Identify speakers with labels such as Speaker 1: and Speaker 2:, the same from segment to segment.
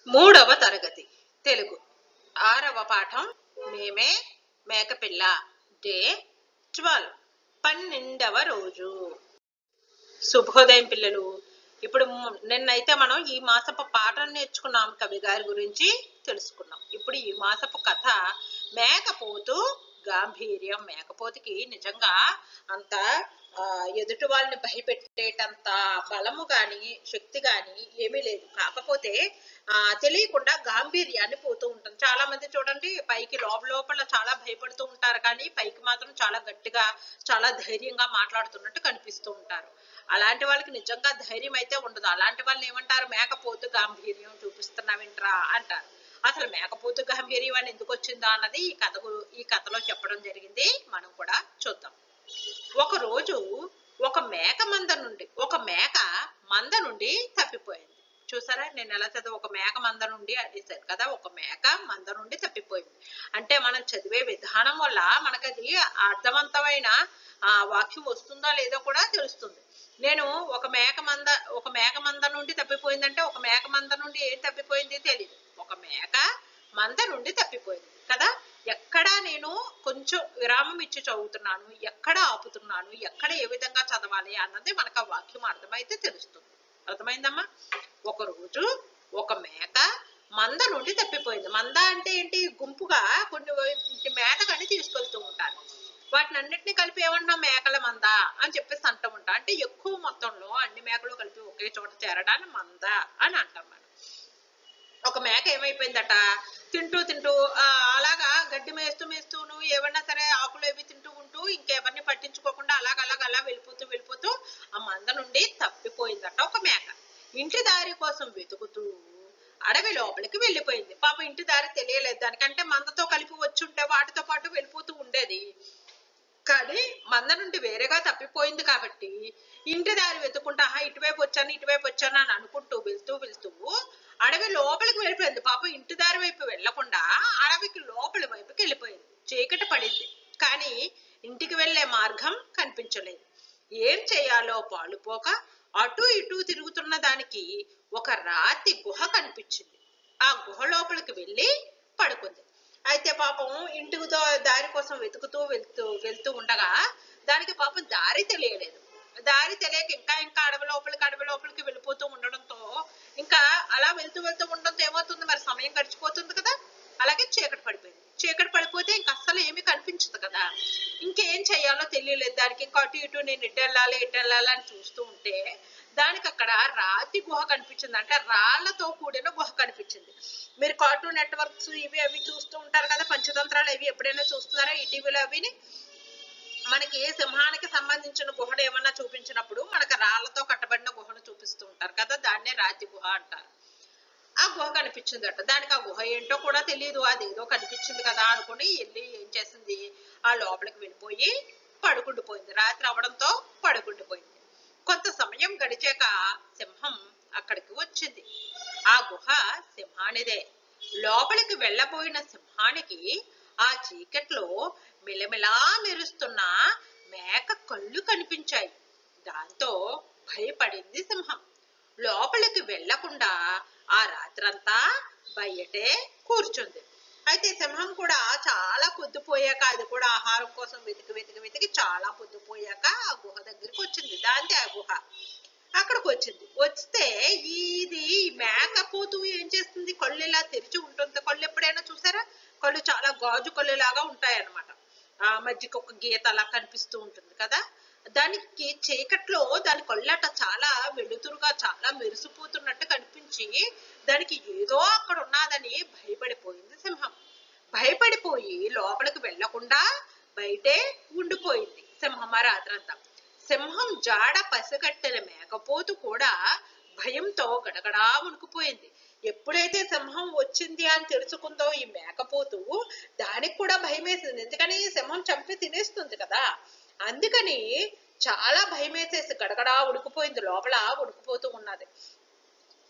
Speaker 1: మూడవ తరగతి తెలుగు ఆరవ పాఠం మేమే మేకపిల్ల డే ట్వెల్వ్ పన్నెండవ రోజు శుభోదయం పిల్లలు ఇప్పుడు మ్- నిన్నైతే మనం ఈ మాసపు పాఠం నేర్చుకున్నాం కవి గారి గురించి తెలుసుకున్నాం ఇప్పుడు ఈ మాసపు కథ మేకపోతు గాంభీర్యం మేకపోతుకి నిజంగా అంత ఆ, ఎదుటి వాళ్ళని భయపెట్టేటంత బలము గాని శక్తి గాని ఏమీ లేదు కాకపోతే ఆ తెలియకుండా గాంభీర్యాన్ని పోతూ ఉంటుంది చాలా మంది చూడండి పైకి లోపల లోపల చాలా భయపడుతూ ఉంటారు కానీ పైకి మాత్రం చాలా గట్టిగా చాలా ధైర్యంగా మాట్లాడుతున్నట్టు కనిపిస్తూ ఉంటారు అలాంటి వాళ్ళకి నిజంగా ధైర్యం అయితే ఉండదు అలాంటి వాళ్ళని ఏమంటారు మేకపోతు గాంభీర్యం చూపిస్తున్నావింట్రా అంటారు అసలు మేకపోతు గాంభీర్యం అని ఎందుకు వచ్చిందా అన్నది ఈ కథ గు- ఈ కథలో చెప్పడం జరిగింది మనం కూడా చూద్దాం ఒక రోజు ఒక మేక మంద నుండి ఒక మేక మంద నుండి తప్పిపోయింది చూసారా నేను ఎలా చదివి ఒక మేక మంద నుండి అనేసాను కదా ఒక మేక మంద నుండి తప్పిపోయింది అంటే మనం చదివే విధానం వల్ల మనకది అర్థవంతమైన ఆ వాక్యం వస్తుందో లేదో కూడా తెలుస్తుంది నేను ఒక మేక మంద ఒక మేక మంద నుండి తప్పిపోయిందంటే ఒక మేక మంద నుండి ఏం తప్పిపోయింది తెలియదు ఒక మేక మంద నుండి తప్పిపోయింది కదా ఎక్కడా నేను కొంచెం విరామం ఇచ్చి చదువుతున్నాను ఎక్కడ ఆపుతున్నాను ఎక్కడ ఏ విధంగా చదవాలి అన్నది మనకు ఆ వాక్యం అర్థమైతే తెలుస్తుంది అర్థమైందమ్మా ఒక రోజు ఒక మేక మంద నుండి తప్పిపోయింది మంద అంటే ఏంటి గుంపుగా కొన్ని ఇంటి మేతకని తీసుకెళ్తూ ఉంటారు వాటిని అన్నిటిని కలిపి ఏమంటాం మేకల మంద అని చెప్పేసి అంటూ ఉంటాం అంటే ఎక్కువ మొత్తంలో అన్ని మేకలు కలిపి ఒకే చోట చేరడాన్ని మంద అని అంటాం మనం ఒక మేక ఏమైపోయిందట తింటూ తింటూ ఆ, అలాగా గడ్డి మేస్తూ మేస్తూను ఏమన్నా సరే ఆకులు ఏవి తింటూ ఉంటూ ఇంకెవరిని పట్టించుకోకుండా అలాగ అలాగ అలా వెళ్ళిపోతూ వెళ్ళిపోతూ ఆ మంద నుండి తప్పిపోయిందట ఒక మేక ఇంటి దారి కోసం వెతుకుతూ అడవి లోపలికి వెళ్ళిపోయింది పాప ఇంటి దారి తెలియలేదు దానికంటే మందతో కలిపి వచ్చి ఉంటే వాటితో పాటు వెళ్ళిపోతూ ఉండేది కానీ మంద నుండి వేరేగా తప్పిపోయింది కాబట్టి ఇంటి దారి వెతుకుంటా "ఆహా, ఇటువైపు వచ్చాను ఇటువైపు వచ్చాను అని అనుకుంటూ వెళ్తూ వెళ్తూ అడవి లోపలికి వెళ్ళిపోయింది పాపం ఇంటి దారి వైపు వెళ్లకుండా అడవికి లోపలి వైపుకి వెళ్ళిపోయింది చీకటి పడింది కానీ ఇంటికి వెళ్ళే మార్గం కనిపించలేదు ఏం చేయాలో పాలుపోక అటు ఇటు తిరుగుతున్న దానికి ఒక రాతి గుహ కనిపించింది ఆ గుహ లోపలికి వెళ్ళి పడుకుంది అయితే పాపం ఇంటికి దో- దారి కోసం వెతుకుతూ వెళ్తూ వెళ్తూ ఉండగా దానికి పాపం దారి తెలియలేదు దారి తెలియక ఇంకా ఇంకా అడవి లోపలికి అడవి లోపలికి వెళ్ళిపోతూ ఉండడంతో ఇంకా అలా వెళ్తూ వెళ్తూ ఉండడంతో ఏమవుతుంది మరి సమయం గడిచిపోతుంది కదా అలాగే చీకటి పడిపోయింది చీకటి పడిపోతే ఇంక అస్సలు ఏమీ కనిపించదు కదా ఇంకేం చేయాలో తెలియలేదు దానికి ఇంకా అటు ఇటు నేను ఇటు వెళ్ళాలి ఇటు వెళ్ళాలి అని చూస్తూ ఉంటే దానికి అక్కడ రాతి గుహ కనిపించింది అంటే రాళ్లతో కూడిన గుహ కనిపించింది మీరు కార్టూన్ నెట్వర్క్స్ ఇవి అవి చూస్తూ ఉంటారు కదా పంచతంత్రాలు ఇవి ఎప్పుడైనా చూస్తున్నారా ఈ టీవీలో అవిని మనకి సింహానికి సంబంధించిన గుహను ఏమన్నా చూపించినప్పుడు మనకి రాళ్లతో కట్టబడిన గుహను చూపిస్తూ ఉంటారు కదా దాన్నే రాతి గుహ అంటారు ఆ గుహ కనిపించిందట దానికి ఆ గుహ ఏంటో కూడా తెలియదు అది ఏదో కనిపించింది కదా అనుకుని వెళ్ళి ఏం చేసింది ఆ లోపలికి వెళ్ళిపోయి పడుకుండిపోయింది రాత్రి అవడంతో పడుకుండిపోయింది కొంత సమయం గడిచాక సింహం అక్కడికి వచ్చింది ఆ గుహ సింహానిదే లోపలికి వెళ్ళబోయిన సింహానికి ఆ చీకట్లో మిలమిలా మెరుస్తున్న మేక కళ్ళు కనిపించాయి దాంతో భయపడింది సింహం లోపలికి వెళ్లకుండా ఆ రాత్రంతా బయటే కూర్చుంది అయితే సింహం కూడా చాలా పొద్దుపోయాక అది కూడా ఆహారం కోసం వెతికి వెతికి వెతికి చాలా పొద్దుపోయాక ఆ గుహ దగ్గరికి వచ్చింది దాంతే ఆ గుహ అక్కడికి వచ్చింది వస్తే ఇది మేకపోతు ఏం చేస్తుంది కళ్ళు ఇలా తెరిచి ఉంటుంది కళ్ళు ఎప్పుడైనా చూసారా కళ్ళు చాలా గాజు కళ్ళు లాగా ఉంటాయి అన్నమాట ఆ మధ్యకి ఒక గీత అలా కనిపిస్తూ ఉంటుంది కదా దానికి చీకట్లో దాని కళ్ళట చాలా వెలుతురుగా చాలా మెరిసిపోతున్నట్టు కనిపించి దానికి ఏదో అక్కడ ఉన్నదని భయపడిపోయింది సింహం భయపడిపోయి లోపలికి వెళ్లకుండా బయటే ఉండిపోయింది సింహం ఆ రాత్రంతా సింహం జాడ పసిగట్టిన మేకపోతు కూడా భయంతో గడగడా వణుకుపోయింది ఎప్పుడైతే సింహం వచ్చింది అని తెలుసుకుందో ఈ మేకపోతు దానికి కూడా భయం వేసింది ఎందుకని సింహం చంపి తినేస్తుంది కదా అందుకని చాలా భయం వేసేసి గడగడా ఉడికిపోయింది లోపల ఉడికిపోతూ ఉన్నది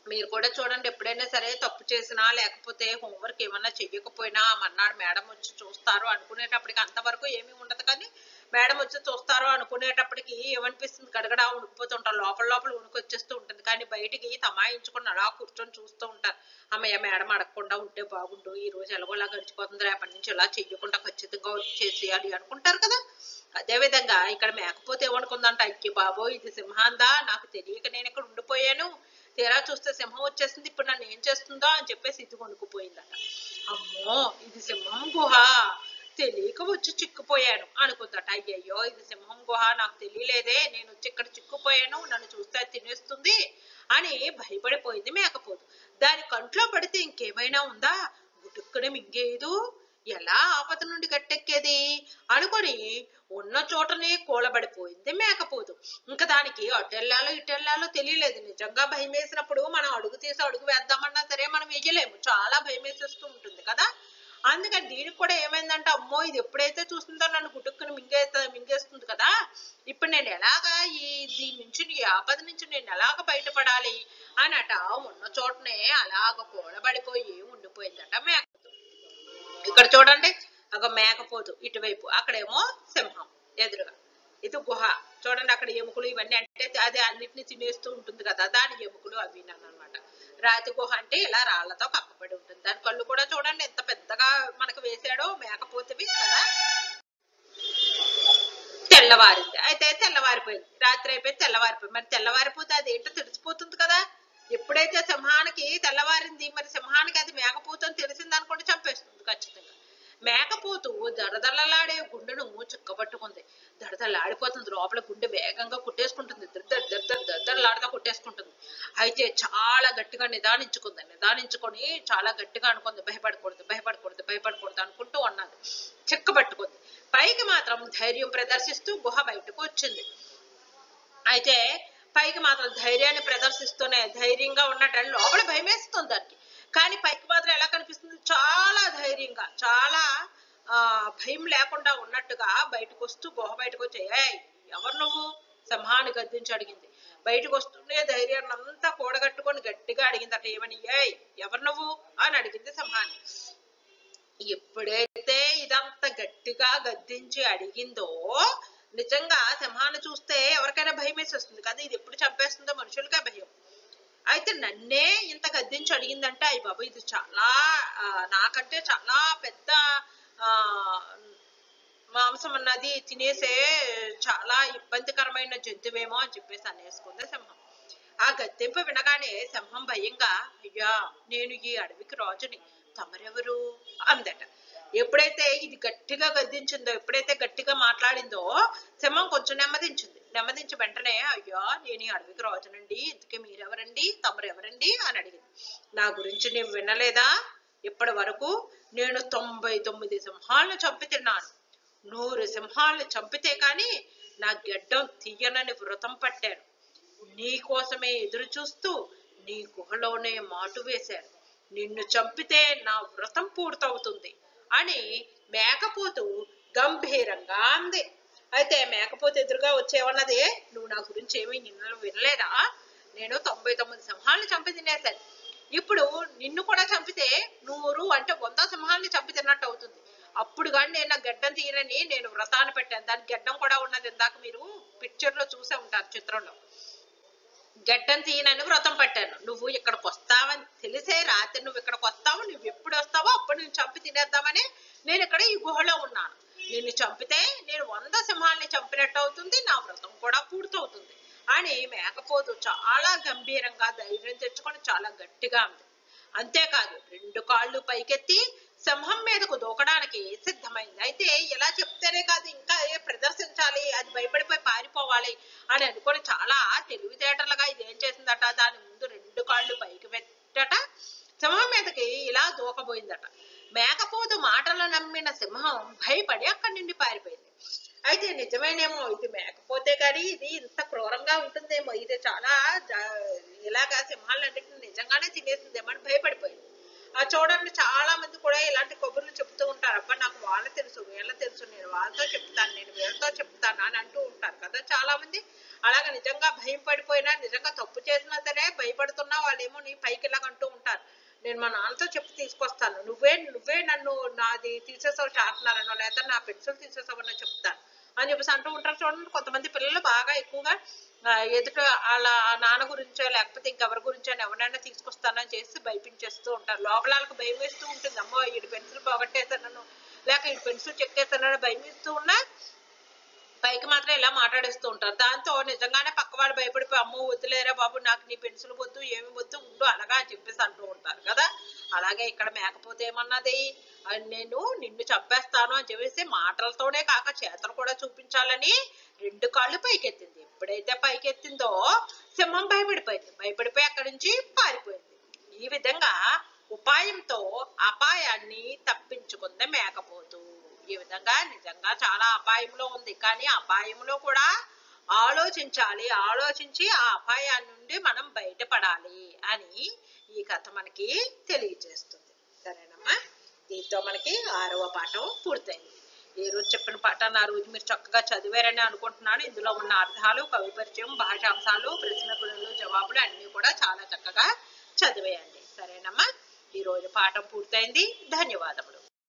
Speaker 1: మీరు కూడా చూడండి ఎప్పుడైనా సరే తప్పు చేసినా లేకపోతే హోంవర్క్ ఏమన్నా చెయ్యకపోయినా మన్నాడు మేడం వచ్చి చూస్తారు అనుకునేటప్పటికి అంతవరకు ఏమీ ఉండదు కానీ మేడం వచ్చి చూస్తారు అనుకునేటప్పటికి ఏమనిపిస్తుంది గడగడా ఉణికిపోతుంటారు లోపల లోపల ఉనికి వచ్చేస్తూ ఉంటుంది కానీ బయటికి తమాయించుకుని అలా కూర్చొని చూస్తూ ఉంటారు అమ్మయ్య మేడం అడగకుండా ఉంటే బాగుండు ఈ రోజు ఎలాగోలా గడిచిపోతుంది రేపటి నుంచి ఇలా చెయ్యకుండా ఖచ్చితంగా చేసేయాలి అనుకుంటారు కదా అదే విధంగా ఇక్కడ మేకపోతే ఏమనుకుందంట అయ్యి బాబో ఇది సింహాందా నాకు తెలియక నేను ఇక్కడ ఉండిపోయాను తీరా చూస్తే సింహం వచ్చేసింది ఇప్పుడు నన్ను ఏం చేస్తుందో అని చెప్పేసి ఇది వణుకుపోయిందట అమ్మో ఇది సింహం గుహ తెలియక వచ్చి చిక్కుపోయాను అనుకుందట అయ్యయ్యో ఇది సింహం గుహ నాకు తెలియలేదే నేను వచ్చి ఇక్కడ చిక్కుపోయాను నన్ను చూస్తే అది తినేస్తుంది అని భయపడిపోయింది మేకపోతు దాని కంట్లో పడితే ఇంకేమైనా ఉందా గుటుక్కున మింగేదు ఎలా ఆపద నుండి గట్టెక్కేది అనుకొని ఉన్న చోటనే కూలబడిపోయింది మేకపోతు ఇంకా దానికి అటెళ్ళాలో ఇటెళ్ళాలో తెలియలేదు నిజంగా భయం వేసినప్పుడు మనం అడుగు తీసి అడుగు వేద్దామన్నా సరే మనం వేయలేము చాలా భయం వేసేస్తూ ఉంటుంది కదా అందుకని దీనికి కూడా ఏమైందంటే అమ్మో ఇది ఎప్పుడైతే చూస్తుందో నన్ను గుటుక్కుని మింగే మింగేస్తుంది కదా ఇప్పుడు నేను ఎలాగా ఈ దీని నుంచి ఈ ఆపద నుంచి నేను ఎలాగ బయటపడాలి అనట ఉన్న చోటనే అలాగ కూలబడిపోయి ఉండిపోయిందట మేక ఇక్కడ చూడండి ఒక మేకపోతు ఇటువైపు అక్కడేమో సింహం ఎదురుగా ఇది గుహ చూడండి అక్కడ ఎముకలు ఇవన్నీ అంటే అది అన్నిటిని తినేస్తూ ఉంటుంది కదా దాని ఎముకలు అవి అన్నమాట రాతి గుహ అంటే ఇలా రాళ్లతో కప్పబడి ఉంటుంది దాని కళ్ళు కూడా చూడండి ఎంత పెద్దగా మనకు వేసాడో మేకపోతేవి కదా తెల్లవారింది అయితే తెల్లవారిపోయింది రాత్రి అయిపోయి తెల్లవారిపోయింది మరి తెల్లవారిపోతే అది ఏంటో తెలిసిపోతుంది కదా ఎప్పుడైతే సింహానికి తెల్లవారింది మరి సింహానికి అది మేకపోతు తెలిసింది అనుకుంటే చంపేస్తుంది ఖచ్చితంగా మేకపోతు దడదడలాడే గుండెను చిక్కబట్టుకుంది దడదలాడిపోతుంది లోపల గుండె వేగంగా కుట్టేసుకుంటుంది దద్దర్ దద్దర్ దద్దరలాడుతా కుట్టేసుకుంటుంది అయితే చాలా గట్టిగా నిదానించుకుంది నిదానించుకొని చాలా గట్టిగా అనుకుంది భయపడకూడదు భయపడకూడదు భయపడకూడదు అనుకుంటూ ఉన్నది చిక్కబట్టుకుంది పైకి మాత్రం ధైర్యం ప్రదర్శిస్తూ గుహ బయటకు వచ్చింది అయితే పైకి మాత్రం ధైర్యాన్ని ప్రదర్శిస్తూనే ధైర్యంగా ఉన్నట్టు లోపల భయం వేస్తుంది దానికి కానీ పైకి మాత్రం ఎలా కనిపిస్తుంది చాలా ధైర్యంగా చాలా ఆ భయం లేకుండా ఉన్నట్టుగా బయటకు వస్తూ గుహ బయటకు వచ్చి "ఏయ్, ఎవరు నువ్వు సింహాన్ని గద్దించి అడిగింది బయటకు వస్తూనే ధైర్యాన్ని అంతా కూడగట్టుకొని గట్టిగా అడిగిందట ఏమని ఏయ్ ఎవరు నువ్వు అని అడిగింది సింహాన్ని ఎప్పుడైతే ఇదంతా గట్టిగా గద్దించి అడిగిందో నిజంగా సింహాన్ని చూస్తే ఎవరికైనా భయం వేసేస్తుంది కదా ఇది ఎప్పుడు చంపేస్తుందో మనుషులకే భయం అయితే నన్నే ఇంత గద్దించి అడిగిందంటే అయ్యి బాబు ఇది చాలా ఆ, నాకంటే చాలా పెద్ద ఆ మాంసం అన్నది తినేసే చాలా ఇబ్బందికరమైన జంతువేమో అని చెప్పేసి అనేసుకుంది సింహం ఆ గద్దెంపు వినగానే సింహం భయంగా అయ్యా నేను ఈ అడవికి రాజుని తమరెవరు అందట ఎప్పుడైతే ఇది గట్టిగా గద్దించిందో ఎప్పుడైతే గట్టిగా మాట్లాడిందో సింహం కొంచెం నెమ్మదించింది నెమ్మదించి వెంటనే అయ్యా నేను ఈ అడవికి రాజునండి ఇంతకీ మీరెవరండి తమరెవరండి అని అడిగింది నా గురించి నీవు వినలేదా ఇప్పటి వరకు నేను తొంభై తొమ్మిది సింహాలను చంపి తిన్నాను నూరు సింహాలను చంపితే కాని నా గెడ్డం తీయనని వ్రతం పట్టాను నీ కోసమే ఎదురు చూస్తూ నీ గుహలోనే మాటు వేశాను నిన్ను చంపితే నా వ్రతం పూర్తవుతుంది అని మేకపోతు గంభీరంగా అంది అయితే మేకపోతు ఎదురుగా వచ్చేవన్నది నువ్వు నా గురించి ఏమీ నిన్ను వినలేదా నేను తొంభై తొమ్మిది సింహాలను చంపి తినేశాను ఇప్పుడు నిన్ను కూడా చంపితే నూరు అంటే వంద సింహాలని చంపి తిన్నట్టు అవుతుంది అప్పుడు కానీ నేను నా గడ్డం తీయనని నేను వ్రతాన్ని పెట్టాను దాని గడ్డం కూడా ఉన్నది ఇందాక మీరు పిక్చర్ లో చూసే ఉంటారు చిత్రంలో గడ్డం తీయనని వ్రతం పట్టాను నువ్వు ఇక్కడికి వస్తావని తెలిసే రాత్రి నువ్వు ఇక్కడికి వస్తావు నువ్వు ఎప్పుడు వస్తావో అప్పుడు నేను చంపి తినేద్దామని నేను ఇక్కడ ఈ గుహలో ఉన్నాను నిన్ను చంపితే నేను వంద సింహాల్ని చంపినట్టు అవుతుంది నా వ్రతం కూడా పూర్తవుతుంది అని మేకపోతు చాలా గంభీరంగా ధైర్యం తెచ్చుకొని చాలా గట్టిగా ఉంది అంతేకాదు రెండు కాళ్ళు పైకెత్తి సింహం మీదకు దూకడానికి సిద్ధమైంది అయితే ఇలా చెప్తేనే కాదు ఇంకా ఏ ప్రదర్శించాలి అది భయపడిపోయి పారిపోవాలి అని అనుకొని చాలా తెలివితేటలుగా ఇది ఏం చేసిందట దాని ముందు రెండు కాళ్ళు పైకి పెట్టట సింహం మీదకి ఇలా దూకబోయిందట మేకపోతు మాటలు నమ్మిన సింహం భయపడి అక్కడి నుండి పారిపోయింది అయితే నిజమేనేమో ఇది మేకపోతే కానీ ఇది ఇంత క్రూరంగా ఉంటుందేమో ఇది చాలా జా- ఇలాగా సింహాలన్నిటిని నిజంగానే తినేసిందేమో అని భయపడిపోయింది ఆ చూడండి చాలా మంది కూడా ఇలాంటి కబుర్లు చెప్తూ ఉంటారు అబ్బా నాకు వాళ్ళ తెలుసు వీళ్ళ తెలుసు నేను వాళ్ళతో చెప్తాను నేను వీళ్ళతో చెప్తాను అని అంటూ ఉంటారు కదా చాలా మంది అలాగే నిజంగా భయం పడిపోయినా నిజంగా తప్పు చేసినా సరే భయపడుతున్నా వాళ్ళేమో నీ పైకి ఇలాగ అంటూ ఉంటారు నేను మా నాన్నతో చెప్పి తీసుకొస్తాను నువ్వే నువ్వే నన్ను నాది తీసేసావు షార్ప్నర్ లేదా నా పెన్సిల్ తీసేసావని చెప్తాను అని చెప్పేసి అంటూ ఉంటారు చూడండి కొంతమంది పిల్లలు బాగా ఎక్కువగా ఆ, ఎదుట వాళ్ళ నాన్న గురించో లేకపోతే ఇంకెవరి గురించో ఎవరైనా తీసుకొస్తానని చేసి భయపించేస్తూ ఉంటారు లోపల వాళ్ళకి భయం వేస్తూ ఉంటుంది అమ్మో ఈడు పెన్సిల్ పోగొట్టేసానను లేక ఈడు పెన్సిల్ చెక్కేసానని భయం వేస్తూ ఉన్నా పైకి మాత్రం ఇలా మాట్లాడేస్తూ ఉంటారు దాంతో నిజంగానే పక్కవాడు భయపడిపోయి అమ్మో వద్దులేరా బాబు నాకు నీ పెన్సిల్ వద్దు ఏమి వద్దు ఉండు అలాగా అని చెప్పేసి అంటూ ఉంటారు కదా అలాగే ఇక్కడ మేకపోతే ఏమన్నది ఆ, నేను నిన్ను చంపేస్తాను అని చెప్పేసి మాటలతోనే కాక చేతలు కూడా చూపించాలని రెండు కాళ్ళు పైకెత్తింది ఎప్పుడైతే పైకెత్తిందో సింహం భయపడిపోయింది భయపడిపోయి అక్కడి నుంచి పారిపోయింది ఈ విధంగా ఉపాయంతో అపాయాన్ని తప్పించుకుంది మేకపోతు ఈ విధంగా నిజంగా చాలా అపాయంలో ఉంది కానీ అపాయంలో కూడా ఆలోచించాలి ఆలోచించి ఆ అపాయాన్ని నుండి మనం బయటపడాలి అని ఈ కథ మనకి తెలియజేస్తుంది సరేనమ్మా దీంతో మనకి ఆరవ పాఠం పూర్తయింది ఈ రోజు చెప్పిన పాఠాన్ని ఆ రోజు మీరు చక్కగా చదివారని అనుకుంటున్నాను ఇందులో ఉన్న అర్థాలు కవి పరిచయం భాషాంశాలు ప్రశ్నకులు జవాబులు అన్ని కూడా చాలా చక్కగా చదివేయండి సరేనమ్మా ఈ రోజు పాఠం పూర్తయింది ధన్యవాదములు